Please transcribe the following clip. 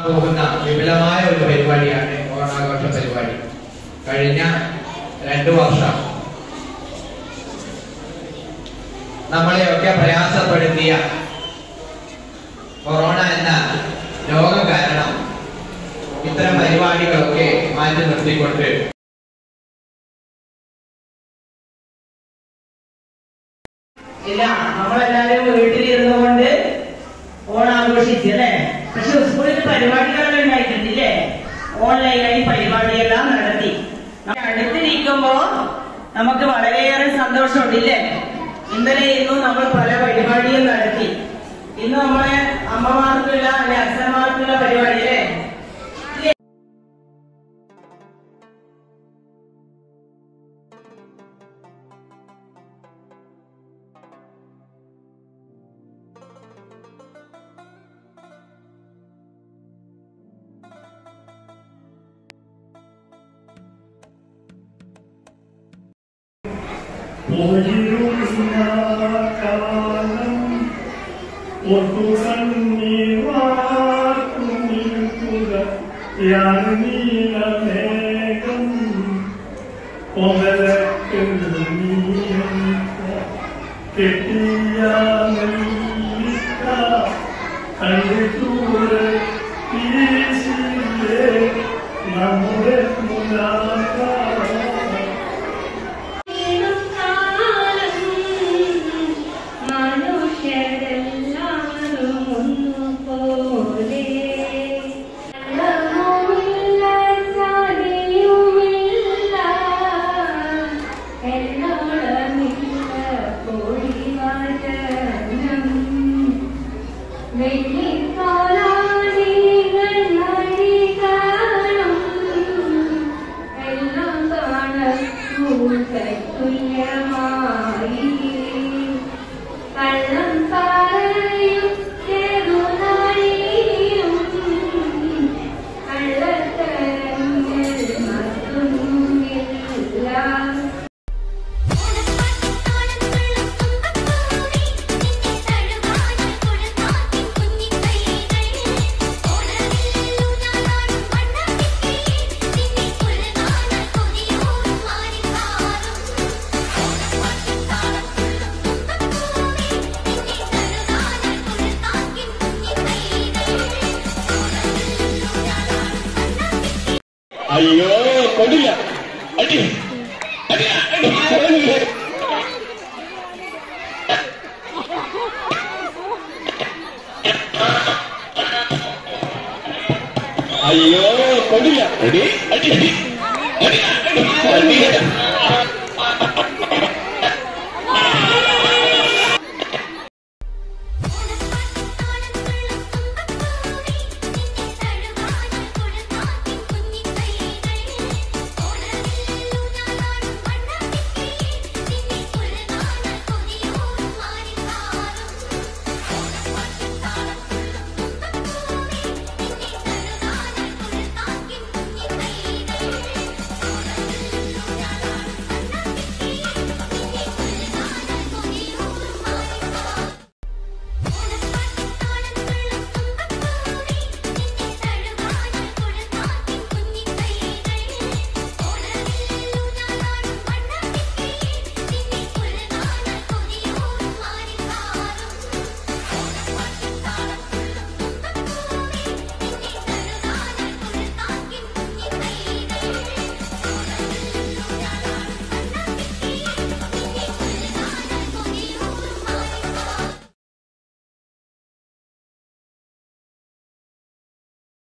പോകുന്ന വിപുലമായ ഒരു പരിപാടിയാണ് ഓണാഘോഷ പരിപാടി കഴിഞ്ഞ രണ്ടു വർഷം നമ്മളെയൊക്കെ പ്രയാസപ്പെടുത്തിയ കൊറോണ എന്ന രോഗം കാരണം ഇത്തരം പരിപാടികളൊക്കെ മാറ്റി നിർത്തിക്കൊണ്ട് ഇല്ല നമ്മളെല്ലാവരും വീട്ടിലിരുന്നു കൊണ്ട് ഓണാഘോഷിച്ച് അല്ലേ പക്ഷെ സ്കൂളിൽ പരിപാടികളെല്ലാം ഉണ്ടായിട്ടുണ്ടില്ലേ ഓൺലൈനായി പരിപാടിയെല്ലാം നടത്തി നമ്മൾ അടുത്തിരിക്കുമ്പോ നമുക്ക് വളരെയേറെ സന്തോഷമുണ്ടില്ലേ ഇന്നലെ ഇന്നും നമ്മൾ പല പരിപാടിയും നടത്തി ഇന്ന് നമ്മളെ അമ്മമാർക്കുള്ള അല്ലെ അച്ഛന്മാർക്കുള്ള പരിപാടി അല്ലേ ഇല്ലേ? പോയിരുന്ന കാലം ഒട്ടുകണ്ണീർവാക്കുനിൽക്കുക യാനീലമേഘം ഒമലക്ക് നീയമിക്ക കെട്ടിയ നെല്ലിക്ക കണ്ടിട്ടൂടെ വീശില്ലേ നമ്മുടെ മുലാകാരം മനുഷ്യരെല്ലാവരും ഒന്നുപോലെ നല്ലതുമില്ല ചതിയുമില്ല എന്നോളമില്ല കോടിവാചനം വെള്ളിക്കാലാടികൾ നടി കാണും എല്ലാം തുല്യമായി കള്ളം പറയും ചെറുനാഴിയും കള്ളത്തരങ്ങൾ മറ്റൊന്നുമില്ല അയ്യോ കൊണ്ടില്ല അടി അടി, അടി, കൊണ്ടില്ല. അയ്യോ കൊണ്ടില്ല അടി അടി അടി അടി, അടി, അടി.